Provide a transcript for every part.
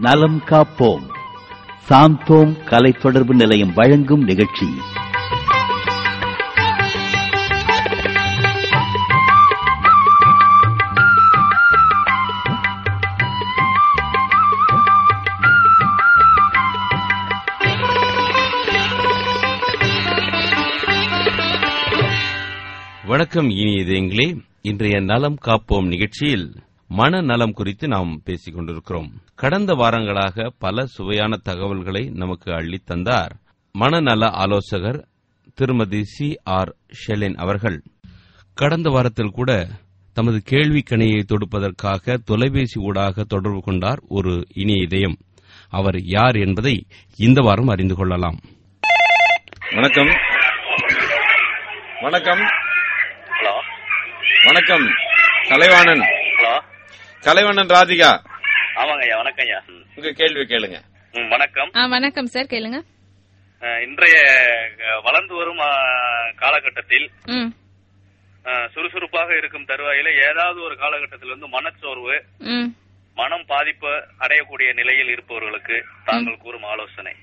நலம் காப்போம் சாந்தோம் கலை தொடர்பு நிலையம் வழங்கும் நிகழ்ச்சி வணக்கம் இனிய இதயங்களே இன்றைய நலம் காப்போம் நிகழ்ச்சியில் மனநலம் குறித்து நாம் பேசிக் கொண்டிருக்கிறோம் கடந்த வாரங்களாக பல சுவையான தகவல்களை நமக்கு அள்ளித் தந்தார் மனநல ஆலோசகர் திருமதி சி ஆர் ஷெலின் அவர்கள் கடந்த வாரத்தில் கூட தமது கேள்வி கணையை தொடுப்பதற்காக தொலைபேசி ஊடாக தொடர்பு கொண்டார் ஒரு இனிய இதயம் அவர் யார் என்பதை இந்த வாரம் அறிந்து கொள்ளலாம் வணக்கம் வணக்கம் ஹலோ வணக்கம் கலைவாணன் ஹலோ கலைவண்ணன் ராதிகா ஆமாங்க ஐயா வணக்கம் ஐயா ம். உங்க கேள்வி கேளுங்க ம், வணக்கம் ஆ வணக்கம் சார் கேளுங்க அஹ், இன்றைய அஹ், வளர்ந்து வரும் அஹ், காலகட்டத்தில் ம் அஹ், சுறுசுறுப்பாக இருக்கும் தருவாயில ஏதாவது ஒரு காலகட்டத்தில் வந்து மனச்சோர்வு ம் மனம் பாதிப்பு அடையக்கூடிய நிலையில் இருப்பவர்களுக்கு தாங்கள் கூறும் ஆலோசனை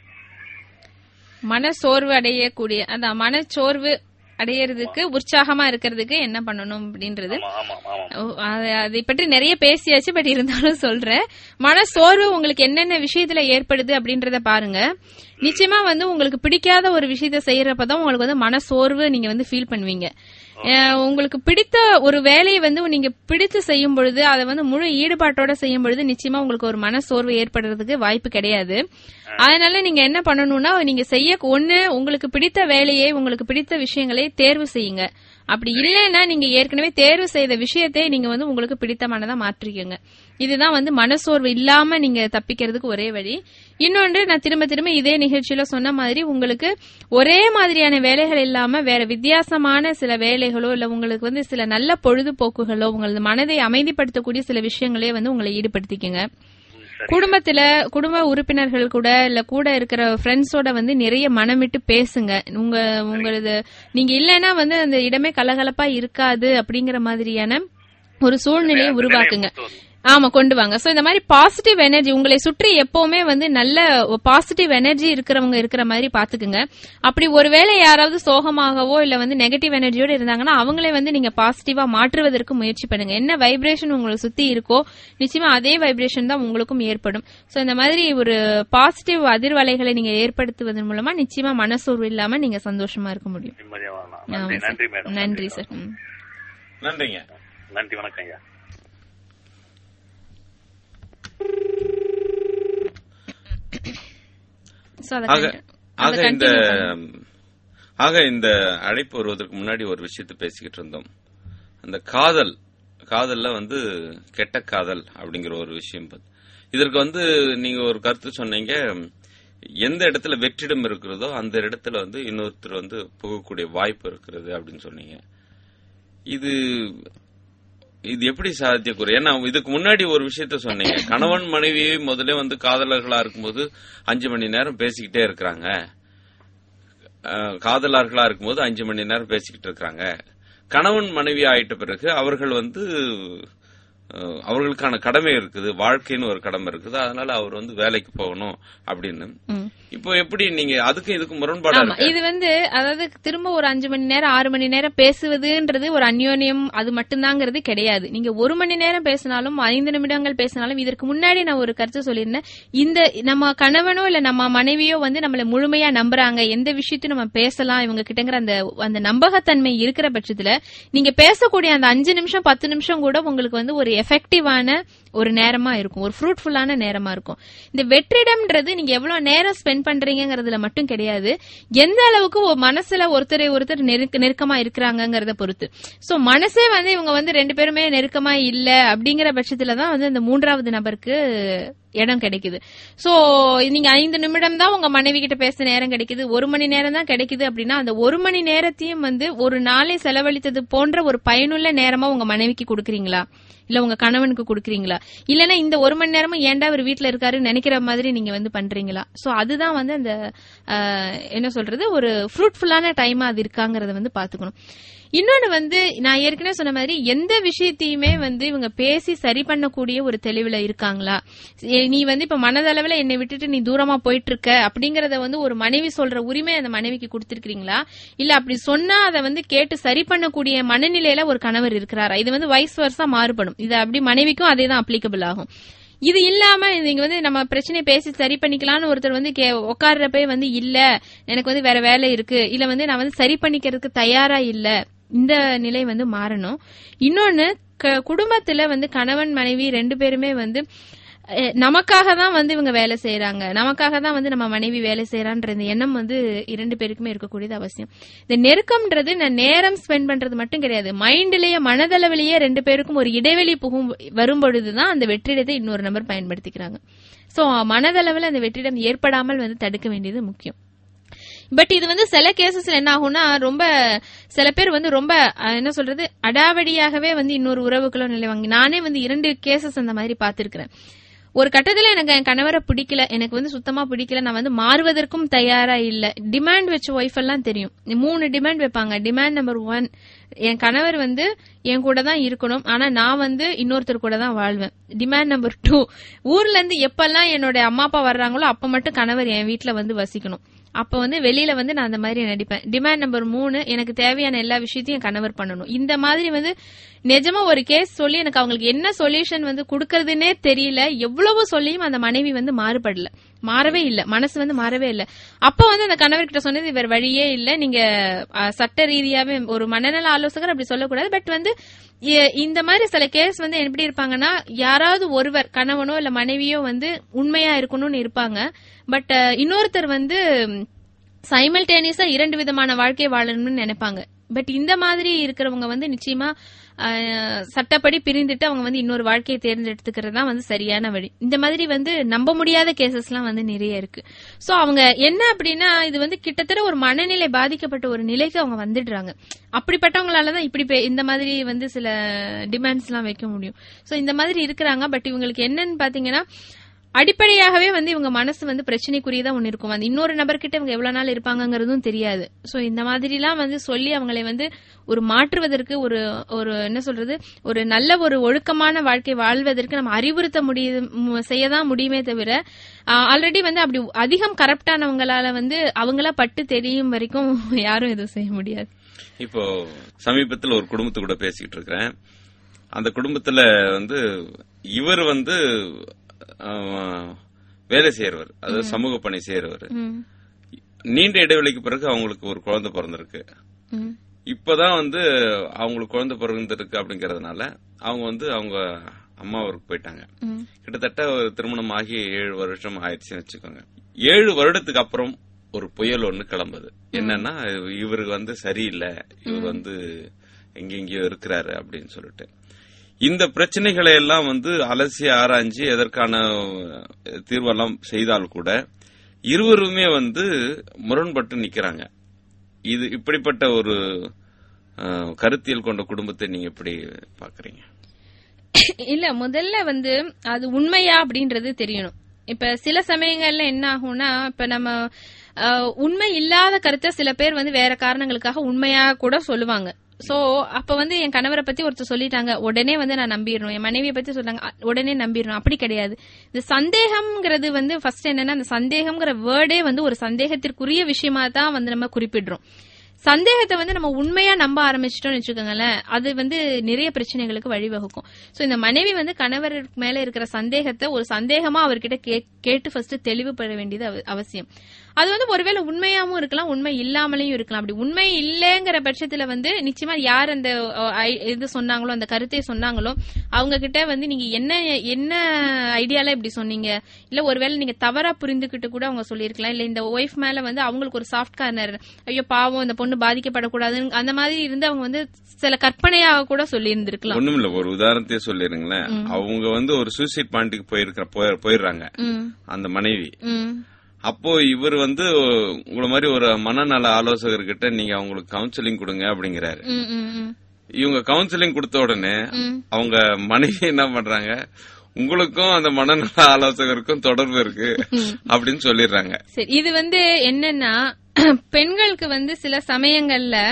மன சோர்வு அடையக்கூடிய அதான் மனச்சோர்வு அடையறதுக்கு உற்சாகமா இருக்கிறதுக்கு என்ன பண்ணணும் அப்படின்றது ஆமா ஆமா ஆமா ஓ, அது- அதை பற்றி நிறைய பேசியாச்சு பட் இருந்தாலும் சொல்றேன் மன சோர்வு உங்களுக்கு என்னென்ன விஷயத்துல ஏற்படுது அப்படின்றத பாருங்க நிச்சயமா வந்து உங்களுக்கு பிடிக்காத ஒரு விஷயத்த செய்யறப்பதான் உங்களுக்கு வந்து மன சோர்வு நீங்க வந்து ஃபீல் பண்ணுவீங்க அஹ், உங்களுக்கு பிடித்த ஒரு வேலையை வந்து நீங்க பிடித்து செய்யும் பொழுது அதை வந்து முழு ஈடுபாட்டோட செய்யும் பொழுது நிச்சயமா உங்களுக்கு ஒரு மன சோர்வு ஏற்படுறதுக்கு வாய்ப்பு கிடையாது அதனால நீங்க என்ன பண்ணணும்னா நீங்க செய்ய ஒண்ணு உங்களுக்கு பிடித்த வேலையை உங்களுக்கு பிடித்த விஷயங்களை தேர்வு செய்யுங்க அப்படி இல்லைன்னா நீங்க ஏற்கனவே தேர்வு செய்த விஷயத்தை நீங்க வந்து உங்களுக்கு பிடித்தமானதா மாற்றிக்கோங்க இதுதான் வந்து மனசோர்வு இல்லாம நீங்க தப்பிக்கிறதுக்கு ஒரே வழி இன்னொன்று நான் திரும்ப திரும்ப இதே நிகழ்ச்சியில சொன்ன மாதிரி உங்களுக்கு ஒரே மாதிரியான வேலைகள் இல்லாம வேற வித்தியாசமான சில வேலைகளோ இல்ல உங்களுக்கு வந்து சில நல்ல பொழுதுபோக்குகளோ உங்களது மனதை அமைதிப்படுத்தக்கூடிய சில விஷயங்களே வந்து உங்களை ஈடுபடுத்திக்கங்க குடும்பத்துல குடும்ப உறுப்பினர்கள் கூட இல்ல கூட இருக்கிற ஃப்ரெண்ட்ஸோட வந்து நிறைய மனமிட்டு பேசுங்க உங்க உங்களது நீங்க இல்லைன்னா வந்து அந்த இடமே கலகலப்பா இருக்காது அப்படிங்கிற மாதிரியான ஒரு சூழ்நிலையை உருவாக்குங்க ஆமா கொண்டு வாங்க சோ இந்த மாதிரி பாசிட்டிவ் எனர்ஜி உங்களை சுற்றி எப்பவுமே வந்து நல்ல பாசிட்டிவ் எனர்ஜி இருக்கிறவங்க இருக்கிற மாதிரி பாத்துக்குங்க அப்படி ஒருவேளை யாராவது சோகமாகவோ இல்ல வந்து நெகட்டிவ் எனர்ஜியோட இருந்தாங்கன்னா அவங்களே வந்து நீங்க பாசிட்டிவா மாற்றுவதற்கு முயற்சி பண்ணுங்க என்ன வைப்ரேஷன் உங்களை சுத்தி இருக்கோ நிச்சயமா அதே வைப்ரேஷன் தான் உங்களுக்கும் ஏற்படும் சோ இந்த மாதிரி ஒரு பாசிட்டிவ் அதிர்வலைகளை நீங்க ஏற்படுத்துவதன் மூலமா நிச்சயமா மனசோர்வு இல்லாம நீங்க சந்தோஷமா இருக்க முடியும் நிம்மதியா வாழலாம் ஆமா நன்றி சார். நன்றி மேடம் நன்றி சார் ம். நன்றிங்க நன்றி வணக்கம் ஐயா So அதை ஆக கண்டி- அதை ஆக இந்த continue பண்ணுங்க. ஆக இந்த அழைப்பு வருவதற்கு முன்னாடி ஒரு விஷயத்தை பேசிக்கிட்டு இருந்தோம் அந்த காதல் காதல்ல வந்து கெட்ட காதல் அப்படிங்கிற ஒரு விஷயம் பத்தி. இதற்கு வந்து நீங்க ஒரு கருத்து சொன்னீங்க எந்த இடத்துல வெற்றிடம் இருக்கிறதோ அந்த இடத்துல வந்து இன்னொருத்தர் வந்து புகக்கூடிய வாய்ப்பு இருக்கிறது அப்படின்னு சொன்னீங்க இது இது எப்படி சாத்தியக்கூறு ஏன்னா இதுக்கு முன்னாடி ஒரு விஷயத்த சொன்னீங்க கணவன் மனைவி முதல்ல வந்து காதலர்களா இருக்கும்போது அஞ்சு மணி நேரம் பேசிக்கிட்டே இருக்கிறாங்க அஹ், காதலர்களா இருக்கும்போது அஞ்சு மணி நேரம் பேசிக்கிட்டு இருக்கிறாங்க கணவன் மனைவி ஆயிட்ட பிறகு அவர்கள் வந்து அஹ், அவர்களுக்கான கடமை இருக்குது வாழ்க்கைன்னு ஒரு கடமை இருக்குது அதனால அவர் வந்து வேலைக்கு போகணும் அப்படின்னு ம். இப்போ எப்படி நீங்க அதுக்கும் இதுக்கும் முரண்பாடா ஆமா இருக்கு இது வந்து அதாவது திரும்ப ஒரு அஞ்சு மணி நேரம் ஆறு மணி நேரம் பேசுவதுன்றது ஒரு அந்யோன்யம் அது மட்டும்தாங்கிறது கிடையாது நீங்க ஒரு மணி நேரம் பேசினாலும் ஐந்து நிமிடங்கள் பேசினாலும் இதற்கு முன்னாடி நான் ஒரு கருத்து சொல்லியிருந்தேன் இந்த நம்ம கணவனோ இல்ல நம்ம மனைவியோ வந்து நம்மள முழுமையா நம்புறாங்க எந்த விஷயத்தையும் நம்ம பேசலாம் இவங்க கிட்டங்கிற அந்த அந்த நம்பகத்தன்மை இருக்கிற பட்சத்துல நீங்க பேசக்கூடிய அந்த அஞ்சு நிமிஷம் பத்து நிமிஷம் கூட உங்களுக்கு வந்து ஒரு எஃபெக்டிவான ஒரு நேரமா இருக்கும் ஒரு ஃப்ரூட்ஃபுல்லான நேரமா இருக்கும் இந்த வெற்றிடம்ன்றது நீங்க எவ்வளவு நேரம் ஸ்பெண்ட் பண்றீங்கங்கிறதுல மட்டும் கிடையாது எந்த அளவுக்கு ஒரு மனசுல ஒருத்தரை ஒருத்தர் நெருக்க நெருக்கமா இருக்கிறாங்கங்கறத பொறுத்து சோ மனசே வந்து இவங்க வந்து ரெண்டு பேருமே நெருக்கமா இல்ல அப்படிங்கிற பட்சத்துல தான் வந்து அந்த மூன்றாவது நபருக்கு இடம் கிடைக்குது சோ நீங்க ஐந்து நிமிடம் தான் உங்க மனைவி கிட்ட பேச நேரம் கிடைக்குது ஒரு மணி நேரம் தான் கிடைக்குது அப்படின்னா அந்த ஒரு மணி நேரத்தையும் வந்து ஒரு நாளை செலவழித்தது போன்ற ஒரு பயனுள்ள நேரமா உங்க மனைவிக்கு கொடுக்குறீங்களா இல்ல உங்க கணவனுக்கு கொடுக்குறீங்களா இல்லனா இந்த ஒரு மணி நேரமும் ஏன்டா அவர் வீட்ல இருக்காரு நினைக்கிற மாதிரி நீங்க வந்து பண்றீங்களா சோ அதுதான் வந்து அந்த ஆஹ், என்ன சொல்றது ஒரு ஃப்ரூட்ஃபுல்லான டைமா அது இருக்காங்கறத வந்து பாத்துக்கணும் இன்னொன்னு வந்து நான் ஏற்கனவே சொன்ன மாதிரி எந்த விஷயத்தையுமே வந்து இவங்க பேசி சரி பண்ணக்கூடிய ஒரு தெளிவுல இருக்காங்களா ஏ, நீ வந்து இப்ப மனதளவுல என்னை விட்டுட்டு நீ தூரமா போயிட்டு இருக்க அப்படிங்கறத வந்து ஒரு மனைவி சொல்ற உரிமை அந்த மனைவிக்கு கொடுத்திருக்கீங்களா இல்ல அப்படி சொன்னா அதை வந்து கேட்டு சரி பண்ணக்கூடிய மனநிலையில ஒரு கணவர் இருக்கிறாரா இது வந்து வயசு வருஷா மாறுபடும் இது அப்படி மனைவிக்கும் அதே தான் அப்ளிகபிள் ஆகும் இது இல்லாம நீங்க வந்து நம்ம பிரச்சனையை பேசி சரி பண்ணிக்கலாம்னு ஒருத்தர் வந்து கே- உட்கார்றப்பே வந்து இல்ல எனக்கு வந்து வேற வேலை இருக்கு இல்ல வந்து நான் வந்து சரி பண்ணிக்கிறதுக்கு தயாரா இல்ல இந்த நிலை வந்து மாறணும் இன்னொன்னு க- குடும்பத்துல வந்து கணவன் மனைவி ரெண்டு பேருமே வந்து அஹ், நமக்காக தான் வந்து இவங்க வேலை செய்யறாங்க நமக்காக தான் வந்து நம்ம மனைவி வேலை செய்யறான்ற இந்த எண்ணம் வந்து இரண்டு பேருக்குமே இருக்கக்கூடியது அவசியம் இந்த நெருக்கம்ன்றது நான் நேரம் ஸ்பெண்ட் பண்றது மட்டும் கிடையாது மைண்ட்லயே மனதளவிலேயே ரெண்டு பேருக்கும் ஒரு இடைவெளி புகும் வரும்பொழுதுதான் அந்த வெற்றிடத்தை இன்னொரு நபர் பயன்படுத்திக்கிறாங்க சோ மனதளவில் அந்த வெற்றிடம் ஏற்படாமல் வந்து தடுக்க வேண்டியது முக்கியம் பட் இது வந்து சில கேசஸ்ல என்ன ஆகும்னா ரொம்ப சில பேர் வந்து ரொம்ப அஹ், என்ன சொல்றது அடாவடியாகவே வந்து இன்னொரு உறவுக்குள்ள நிலைவாங்க நானே வந்து இரண்டு கேசஸ் அந்த மாதிரி பார்த்திருக்கிறேன் ஒரு கட்டத்துல எனக்கு என் கணவரை பிடிக்கல எனக்கு வந்து சுத்தமா பிடிக்கல நான் வந்து மாறுவதற்கும் தயாரா இல்ல டிமாண்ட் வச்ச ஒய்ஃப் எல்லாம் தெரியும் மூணு டிமாண்ட் வைப்பாங்க டிமாண்ட் நம்பர் ஒன் என் கணவர் வந்து என் கூட தான் இருக்கணும் ஆனா நான் வந்து இன்னொருத்தர் கூட தான் வாழ்வேன் டிமாண்ட் நம்பர் டூ ஊர்ல இருந்து எப்பெல்லாம் என்னோட அம்மா அப்பா வர்றாங்களோ அப்ப மட்டும் கணவர் என் வீட்ல வந்து வசிக்கணும் அப்ப வந்து வெளியில வந்து நான் அந்த மாதிரி நடிப்பேன் டிமாண்ட் நம்பர் மூணு எனக்கு தேவையான எல்லா விஷயத்தையும் என் கணவர் பண்ணணும் இந்த மாதிரி வந்து நிஜமா ஒரு கேஸ் சொல்லி எனக்கு அவங்களுக்கு என்ன சொல்யூஷன் வந்து கொடுக்கறதுன்னே தெரியல எவ்வளவு சொல்லியும் அந்த மனைவி வந்து மாறுபடல மாறவே இல்ல மனசு வந்து மாறவே இல்ல அப்ப வந்து அந்த கணவர்கிட்ட சொன்னது வேற வழியே இல்ல நீங்க அஹ், சட்ட ரீதியாவே ஒரு மனநல ஆலோசகர் அப்படி சொல்லக்கூடாது பட் வந்து இ- இந்த மாதிரி சில கேஸ் வந்து எப்படி இருப்பாங்கன்னா யாராவது ஒருவர் கணவனோ இல்ல மனைவியோ வந்து உண்மையா இருக்கணும்னு இருப்பாங்க பட் இன்னொருத்தர் வந்து சைமல்டேனியஸா இரண்டு விதமான வாழ்க்கை வாழணும்னு நினைப்பாங்க பட் இந்த மாதிரி இருக்கிறவங்க வந்து நிச்சயமா அஹ், சட்டப்படி பிரிந்துட்டு அவங்க வந்து இன்னொரு வாழ்க்கையை தேர்ந்தெடுத்துக்கிறது தான் வந்து சரியான வழி இந்த மாதிரி வந்து நம்ப முடியாத கேசஸ்லாம் வந்து நிறைய இருக்கு சோ அவங்க என்ன அப்படின்னா இது வந்து கிட்டத்தட்ட ஒரு மனநிலை பாதிக்கப்பட்ட ஒரு நிலைக்கு அவங்க வந்துடுறாங்க அப்படிப்பட்டவங்களால தான் இப்படி பே- இந்த மாதிரி வந்து சில டிமாண்ட்ஸ் எல்லாம் வைக்க முடியும் சோ இந்த மாதிரி இருக்கிறாங்க பட் இவங்களுக்கு என்னன்னு பாத்தீங்கன்னா அடிப்படையாகவே வந்து இவங்க மனசு வந்து பிரச்சனைக்குரியதா ஒண்ணு இருக்கும் அந்த இன்னொரு நபர்கிட்ட இவங்க எவ்வளவு நாள் இருப்பாங்கங்கிறதும் தெரியாது சோ இந்த மாதிரிலாம் வந்து சொல்லி அவங்களை வந்து ஒரு மாற்றுவதற்கு ஒரு ஒரு என்ன சொல்றது ஒரு நல்ல ஒரு ஒழுக்கமான வாழ்க்கை வாழ்வதற்கு நம்ம அறிவுறுத்த முடியும் செய்யதான் முடியுமே தவிர ஆல்ரெடி வந்து அப்படி அதிகம் கரப்டானவங்களால வந்து அவங்களா பட்டு தெரியும் வரைக்கும் யாரும் எதுவும் செய்ய முடியாது இப்போ சமீபத்துல ஒரு குடும்பத்து கூட பேசிக்கிட்டு இருக்கிறேன் அந்த குடும்பத்துல வந்து இவர் வந்து ஆஹ், வேலை செய்யறவர் அதாவது சமூக பணி செய்யறவர் ம், நீண்ட இடைவெளிக்கு பிறகு அவங்களுக்கு ஒரு குழந்தை பிறந்திருக்கு ம், இப்பதான் வந்து அவங்களுக்கு குழந்தை பிறந்திருக்கு அப்படிங்கறதுனால அவங்க வந்து அவங்க அம்மா ஊருக்கு போயிட்டாங்க ம், கிட்டத்தட்ட ஒரு திருமணம் ஆகி ஏழு வருஷம் ஆயிடுச்சுன்னு வச்சுக்கோங்க ஏழு வருடத்துக்கு அப்புறம் ஒரு புயல் ஒண்ணு கிளம்புது என்னன்னா இவருக்கு வந்து சரியில்லை இவர் வந்து எங்கெங்கயோ இருக்கிறாரு அப்படின்னு சொல்லிட்டு இந்த பிரச்சனைகளை எல்லாம் வந்து அலசி ஆராய்ஞ்சு எதற்கான அஹ், தீர்வெல்லாம் செய்தால் கூட இருவருமே வந்து முரண்பட்டு நிக்கிறாங்க இது இப்படிப்பட்ட ஒரு அஹ், கருத்தியல் கொண்ட குடும்பத்தை நீங்க எப்படி பாக்குறீங்க இல்ல முதல்ல வந்து அது உண்மையா அப்படின்றது தெரியணும் இப்ப சில சமயங்கள்ல என்ன ஆகும்னா இப்ப நம்ம அஹ், உண்மை இல்லாத கருத்தை சில பேர் வந்து வேற காரணங்களுக்காக உண்மையா கூட சொல்லுவாங்க சோ அப்ப வந்து என் கணவரை பத்தி ஒருத்தர் சொல்லிட்டாங்க உடனே வந்து நான் நம்பிடணும் என் மனைவியை பத்தி சொல்றாங்க அ- உடனே நம்பிடணும் அப்படி கிடையாது இந்த சந்தேகம்ங்கிறது வந்து ஃபர்ஸ்ட் என்னன்னா அந்த சந்தேகம்ங்கிற வேர்டே வந்து ஒரு சந்தேகத்திற்குரிய விஷயமா தான் வந்து நம்ம குறிப்பிடுறோம் சந்தேகத்தை வந்து நம்ம உண்மையா நம்ப ஆரம்பிச்சிட்டோம்னு வச்சுக்கோங்களேன் அது வந்து நிறைய பிரச்சனைகளுக்கு வழிவகுக்கும் சோ இந்த மனைவி வந்து கணவர் மேல இருக்கிற சந்தேகத்தை ஒரு சந்தேகமா அவர்கிட்ட கே- கேட்டு ஃபர்ஸ்ட் தெளிவுபட வேண்டியது அவ- அவசியம் அது வந்து ஒருவேளை உண்மையாவும் இருக்கலாம் உண்மை இல்லாமலையும் இருக்கலாம் அப்படி உண்மை இல்லைங்கிற பட்சத்துல வந்து நிச்சயமா யார் அந்த அஹ், ஐ- இது சொன்னாங்களோ அந்த கருத்தை சொன்னாங்களோ அவங்க கிட்ட வந்து நீங்க என்ன என்ன ஐடியால இப்படி சொன்னீங்க இல்ல ஒருவேளை நீங்க தவறா புரிந்துகிட்டு கூட அவங்க சொல்லியிருக்கலாம் இல்ல இந்த ஒய்ஃப் மேல வந்து அவங்களுக்கு ஒரு சாஃப்ட் கார்னர் ஐயோ பாவம் இந்த பொண்ணு பாதிக்கப்படக்கூடாதுன்னு அந்த மாதிரி இருந்து அவங்க வந்து சில கற்பனையாக கூட சொல்லி இருந்திருக்கலாம் ஒண்ணுமில்ல ஒரு உதாரணத்தையே சொல்லிருங்களேன் அவங்க வந்து ஒரு சூசைட் பாயிண்ட்டுக்கு போயிருக்கிற போய்- போயிடுறாங்க அந்த மனைவி அப்போ இவர் வந்து உங்களை மாதிரி ஒரு மனநல ஆலோசகர்கிட்ட நீங்க அவங்களுக்கு கவுன்சிலிங் கொடுங்க அப்படிங்கிறாரு இவங்க கவுன்சிலிங் கொடுத்த உடனே அவங்க மனைவி என்ன பண்றாங்க உங்களுக்கும் அந்த மனநல ஆலோசகருக்கும் தொடர்பு இருக்கு அப்படின்னு சொல்லிடுறாங்க சரி இது வந்து என்னன்னா பெண்களுக்கு வந்து சில சமயங்கள்ல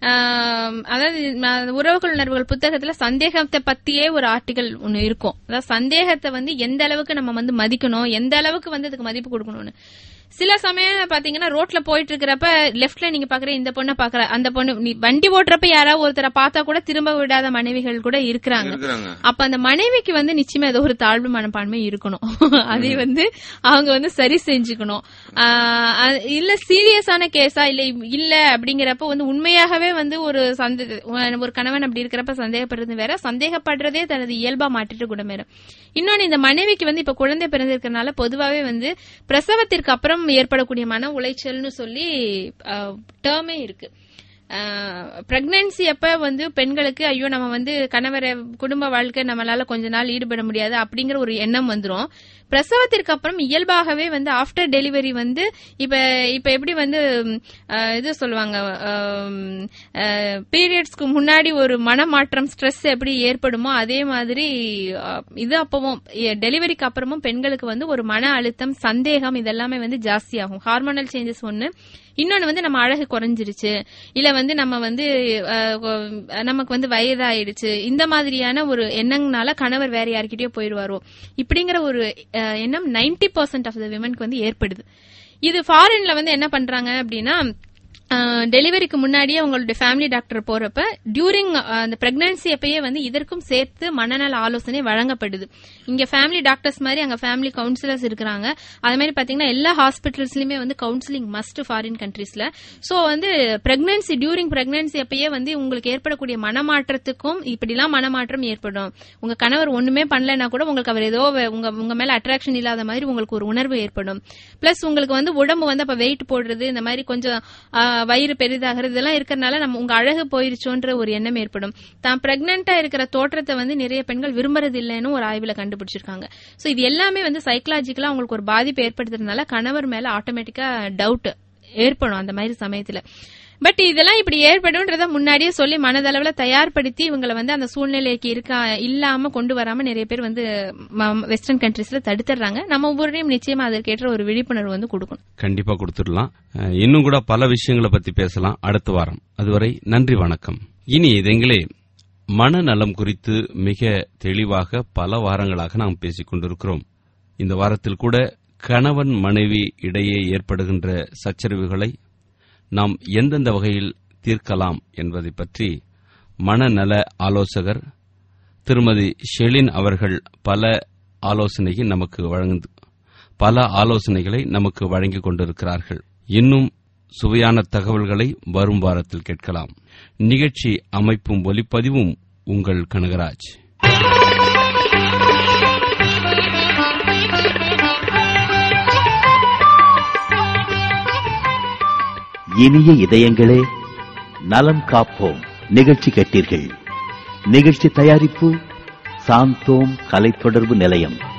ஆம், அதாவது ம- உறவுகள் உணர்வுகள் புத்தகத்துல சந்தேகத்தை பத்தியே ஒரு ஆர்டிகல் ஒன்னு இருக்கும் அதாவது சந்தேகத்தை வந்து எந்த அளவுக்கு நம்ம வந்து மதிக்கணும் எந்த அளவுக்கு வந்து அதுக்கு மதிப்பு கொடுக்கணும்னு சில சமயம் பாத்தீங்கன்னா ரோட்ல போயிட்டு இருக்கிறப்ப லெஃப்ட்ல நீங்க பாக்குற இந்த பொண்ணை பாக்குற அந்த பொண்ணு நீ வண்டி ஓட்டுறப்ப யாராவது ஒருத்தரை பார்த்தா கூட திரும்ப விடாத மனைவிகள் கூட இருக்கிறாங்க இருக்கிறாங்க அப்ப அந்த மனைவிக்கு வந்து நிச்சயமா ஏதோ ஒரு தாழ்வு மனப்பான்மை இருக்கணும் அதை வந்து அவங்க வந்து சரி செஞ்சுக்கணும் ஆஹ் அது- இல்ல சீரியஸான கேஸா இல்ல இல்ல அப்படிங்கிறப்ப வந்து உண்மையாகவே வந்து ஒரு சந்தே ஒரு கணவன் அப்படி இருக்கிறப்ப சந்தேகப்படுறது வேற சந்தேகப்படுறதே தனது இயல்பா மாற்றிட்டு கூட வேற இன்னொன்னு இந்த மனைவிக்கு வந்து இப்ப குழந்தை பிறந்திருக்கறனால பொதுவாவே வந்து பிரசவத்திற்கு அப்புறம் ஏற்படக்கூடிய மன உளைச்சல்னு சொல்லி டேர்மே இருக்கு பிரெக்னன்சி அப்ப வந்து பெண்களுக்கு ஐயோ நம்ம வந்து கணவரை குடும்ப வாழ்க்கை நம்மளால கொஞ்ச நாள் ஈடுபட முடியாது அப்படிங்கிற ஒரு எண்ணம் வந்துரும் பிரசவத்திற்கு அப்புறம் இயல்பாகவே வந்து ஆஃப்டர் டெலிவரி வந்து இப்ப இப்ப எப்படி வந்து ம், அஹ், இது சொல்லுவாங்க பீரியட்ஸ்க்கு முன்னாடி ஒரு மனமாற்றம் ஸ்ட்ரெஸ் எப்படி ஏற்படுமோ அதே மாதிரி அஹ், இது அப்பவும் டெலிவரிக்கு அப்புறமும் பெண்களுக்கு வந்து ஒரு மன அழுத்தம் சந்தேகம் இதெல்லாமே வந்து ஜாஸ்தியாகும் ஹார்மோனல் சேஞ்சஸ் ஒன்னு இன்னொன்னு வந்து நம்ம அழகு குறைஞ்சிருச்சு இல்ல வந்து நம்ம வந்து அஹ், கொ- நமக்கு வந்து வயதாயிடுச்சு இந்த மாதிரியான ஒரு எண்ணங்கனால கணவர் வேற யார்கிட்டயோ போயிடுவாரோ இப்படிங்கிற ஒரு அஹ், எண்ணம் 90% பர்சன்ட் ஆஃப் த விமனுக்கு வந்து ஏற்படுது இது ஃபாரின்ல வந்து என்ன பண்றாங்க அப்படின்னா டெலிவரிக்கு முன்னாடியே உங்களுடைய ஃபேமிலி டாக்டர் போறப்ப டியூரிங் அந்த பிரெக்னன்சி அப்பயே வந்து இதற்கும் சேர்த்து மனநல ஆலோசனை வழங்கப்படுது இங்க ஃபேமிலி டாக்டர்ஸ் மாதிரி அங்க ஃபேமிலி கவுன்சிலர்ஸ் இருக்கிறாங்க அது மாதிரி பாத்தீங்கன்னா எல்லா ஹாஸ்பிட்டல்ஸ்லயுமே வந்து கவுன்சிலிங் மஸ்ட் ஃபாரின் கண்ட்ரீஸ்ல சோ வந்து பிரெக்னன்சி டியூரிங் பிரெக்னன்சி அப்பயே வந்து உங்களுக்கு ஏற்படக்கூடிய மனமாற்றத்துக்கும் இப்படிலாம் மனமாற்றம் ஏற்படும் உங்க கணவர் ஒண்ணுமே பண்ணலைன்னா கூட உங்களுக்கு அவர் ஏதோ வே- உங்க உங்க மேல அட்ராக்ஷன் இல்லாத மாதிரி உங்களுக்கு ஒரு உணர்வு ஏற்படும் பிளஸ் உங்களுக்கு வந்து உடம்பு வந்து அப்ப வெயிட் போடுறது இந்த மாதிரி கொஞ்சம் ஆ, வயிறு பெரிதாகிறது இதெல்லாம் இருக்கறனால நம்ம உங்க அழகு போயிருச்சோன்ற ஒரு எண்ணம் ஏற்படும் தான் பிரெக்னெண்டா இருக்கிற தோற்றத்தை வந்து நிறைய பெண்கள் விரும்புறது இல்லைன்னு ஒரு ஆய்வுல கண்டுபிடிச்சிருக்காங்க சோ இது எல்லாமே வந்து சைக்கலாஜிக்கலா உங்களுக்கு ஒரு பாதிப்பு ஏற்படுத்துறதுனால கணவர் மேல ஆட்டோமேட்டிக்கா டவுட் ஏற்படும் அந்த மாதிரி சமயத்துல பட் இதெல்லாம் இப்படி ஏற்படும்ன்றத முன்னாடியே சொல்லி மனதளவுல தயார்படுத்தி இவங்களை வந்து அந்த சூழ்நிலைக்கு இருக்க இல்லாம கொண்டு வராம நிறைய பேர் வந்து வெஸ்டர்ன் கண்ட்ரீஸ்ல தடுத்துறாங்க நம்ம ஒவ்வொருடையும் நிச்சயமா அதற்கேற்ற ஒரு விழிப்புணர்வு வந்து கொடுக்கணும் கண்டிப்பா கொடுத்துடலாம் அஹ், இன்னும் கூட பல விஷயங்களை பத்தி பேசலாம் அடுத்த வாரம் அதுவரை நன்றி வணக்கம் இனி இதெங்களே மனநலம் குறித்து மிக தெளிவாக பல வாரங்களாக நாம் பேசிக் கொண்டிருக்கிறோம் இந்த வாரத்தில் கூட கணவன் மனைவி இடையே ஏற்படுகின்ற சச்சரவுகளை நாம் எந்தெந்த வகையில் தீர்க்கலாம் என்பதை பற்றி மனநல ஆலோசகர் திருமதி ஷெலின் அவர்கள் பல ஆலோசனையை நமக்கு வழங்கு பல ஆலோசனைகளை நமக்கு வழங்கிக் கொண்டிருக்கிறார்கள் இன்னும் சுவையான தகவல்களை வரும் வாரத்தில் கேட்கலாம் நிகழ்ச்சி அமைப்பும் ஒலிப்பதிவும் உங்கள் கனகராஜ் இனிய இதயங்களே நலம் காப்போம் நிகழ்ச்சி கேட்டீர்கள் நிகழ்ச்சி தயாரிப்பு சாந்தோம் கலை தொடர்பு நிலையம்